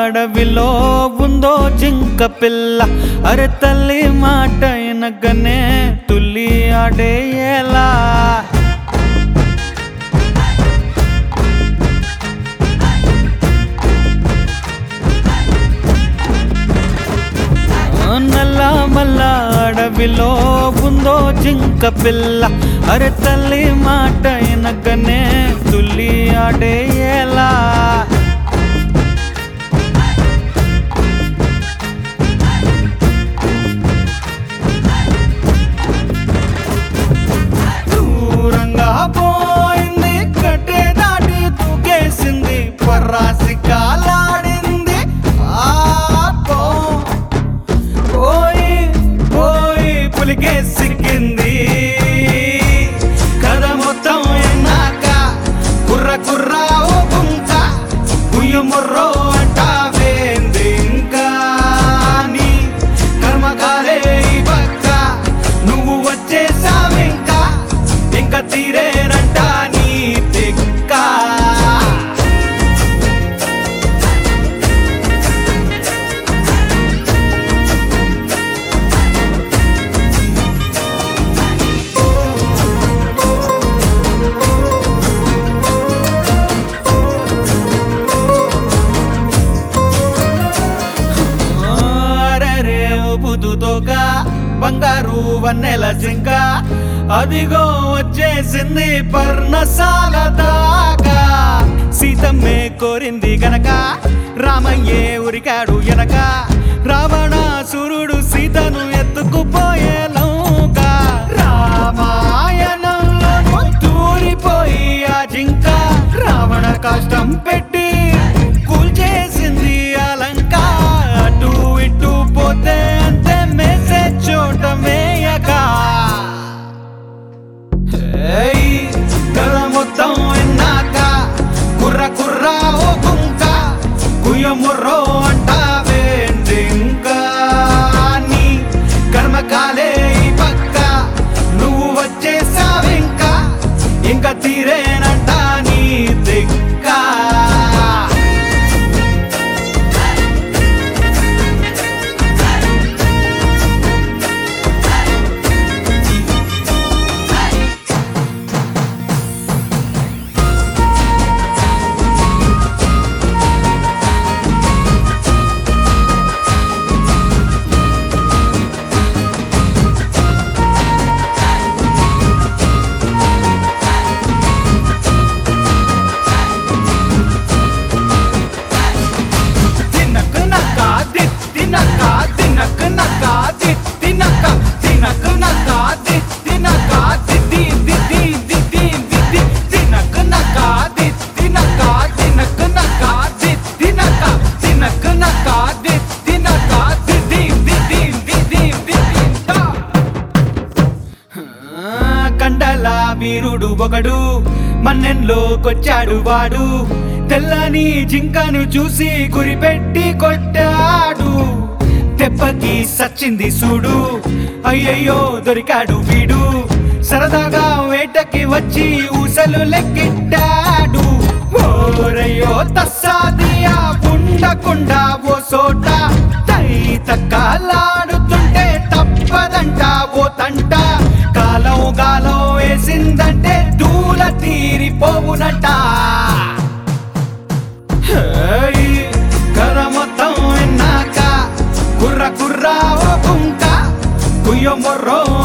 అడవిలో ఉందో జింక పిల్ల అరే తల్లి మాట ఎనగనే తుల్లి ఆడేలా నల్ల మల్ల అడవిలో ఉందో జింక పిల్ల అరే తల్లి మాట ఎనగనే తుల్లి ఆడేలా దూరంగా పోయింది కట్టే దాటి దూకేసింది పర్రాసి కాలాడింది ఆపో పోయి పోయి పులికే సిక్కింది కథ మొత్తం ఎన్నాక కుర్ర కుర్ర ఓ గుంక కుయ్యముర్రో అంటావేంది ఇంకా నీ కర్మకాలే ఈ పక్క నువ్వు వచ్చేసావింకా ఇంకా తీరేనంట నీ తిక్కా అరెరే బుదుతోక బంగారు వన్నెల జింక అదిగో వచ్చేసింది పర్ణశాల దాకా సీతమ్మే కోరింది గనక రామయ్యే ఉరికాడు ఎనక రావణాసురుడు సీతను ఎత్తుకుపోయే లౌక రామాయణంలో తూరిపోయి ఆ జింక రావణ కష్టం పెట్టి కూల్చేసింది అలంక అటు ఇటు పోతే అంతే మేసే చోట మేయక ఏయ్, కథ మొత్తం విన్నాక కుర్ర కుర్ర ఓ గుంక కుయ్యముర్రో అంటావేంటి ఇంకా నీ కర్మకాలే ఈ పక్క నువ్వు వచ్చేసావింకా ఇంకా తీరేనంట నీ దిక్కా తినక నక దిత్తి నక తినక నక దిత్తి నక తినక నక దిత్తి నక దిత్తి దిత్తి దిత్తి దిత్తి తినక నక దిత్తి నక తినక నక దిత్తి నక తినక నక దిత్తి నక దిత్తి దిత్తి దిత్తి దిత్తి దా కండల వీరుడు ఒకడు మన్నెంలోకొచ్చాడు వాడు తెల్లని జింకను చూసి గురిపెట్టి కొట్టాడు దెబ్బకి సచ్చింది సూడు అయ్యయ్యో దొరికాడు వీడు సరదాగా వేటకి వచ్చి ఊసలు లెక్కిట్టాడు ఓరయ్యో తస్సాదియా ఉండకుండా ఓ సోట తై తక్కలాడుతుంటే తప్పదంట ఓ తంట కాలం గాలం వేసిందంటే దూల తీరిపోవునట హేయ్, కథ మొత్తం విన్నాక కుర్ర కుర్ర ఓ కుంక కుయ్య మొర్రో